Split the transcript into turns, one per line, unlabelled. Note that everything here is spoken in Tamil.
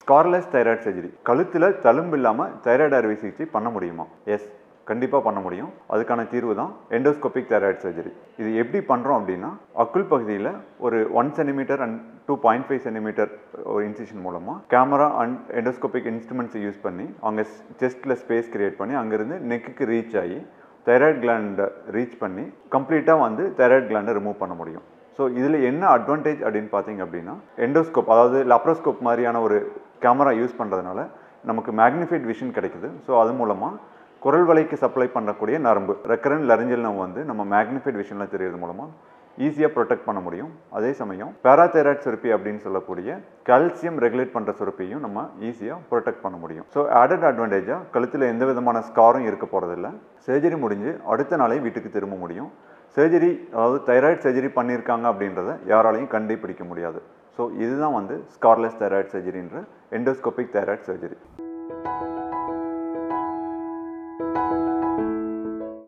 ஸ்கார்லெஸ் தைராய்டு சர்ஜரி கழுத்தில் தழும்பு இல்லாமல் தைராய்டு அறுவை சிகிச்சை பண்ண முடியுமா எஸ் கண்டிப்பாக பண்ண முடியும் அதுக்கான தீர்வு தான் எண்டோஸ்கோபிக் தைராய்டு சர்ஜரி இது எப்படி பண்ணுறோம் அப்படின்னா அக்குள் பகுதியில் ஒரு one centimetre and two point five centimetre ஒரு இன்சிஷன் மூலமாக கேமரா அண்ட் எண்டோஸ்கோபிக் இன்ஸ்ட்ருமெண்ட்ஸை யூஸ் பண்ணி அவங்க செஸ்ட்டில் ஸ்பேஸ் கிரியேட் பண்ணி அங்கேருந்து நெக்குக்கு ரீச் ஆகி தைராய்டு கிளாண்டை ரீச் பண்ணி கம்ப்ளீட்டாக வந்து தைராய்டு கிளாண்டை ரிமூவ் பண்ண முடியும் ஸோ இதில் என்ன அட்வான்டேஜ் அப்படின்னு பார்த்தீங்க அப்படின்னா எண்டோஸ்கோப் அதாவது லப்ரோஸ்கோப் மாதிரியான ஒரு கேமரா யூஸ் பண்ணுறதுனால நமக்கு மேக்னிஃபைட் விஷன் கிடைக்குது ஸோ அது மூலமாக குரல் வலைக்கு சப்ளை பண்ணக்கூடிய நரம்பு ரெக்கரண்ட் லரிஞ்சல் நம்ம வந்து நம்ம மேக்னிஃபைட் விஷனில் தெரியறது மூலமாக ஈஸியாக ப்ரொடெக்ட் பண்ண முடியும் அதே சமயம் பேராதைராய்ட் சுரப்பி அப்படின்னு சொல்லக்கூடிய கால்சியம் ரெகுலேட் பண்ணுற சுரப்பியும் நம்ம ஈஸியாக ப்ரொடெக்ட் பண்ண முடியும் ஸோ ஆடட் அட்வான்டேஜாக கழுத்தில் எந்த விதமான ஸ்காரும் இருக்க போகிறதில்ல சர்ஜரி முடிஞ்சு அடுத்த நாளே வீட்டுக்கு திரும்ப முடியும் சர்ஜரி அதாவது தைராய்டு சர்ஜரி பண்ணியிருக்காங்க அப்படின்றத யாராலையும் கண்டுபிடிக்க முடியாது ஸோ இதுதான் வந்து ஸ்கார்லெஸ் தைராய்டு சர்ஜரின்ற எண்டோஸ்கோபிக் தைராய்டு சர்ஜரி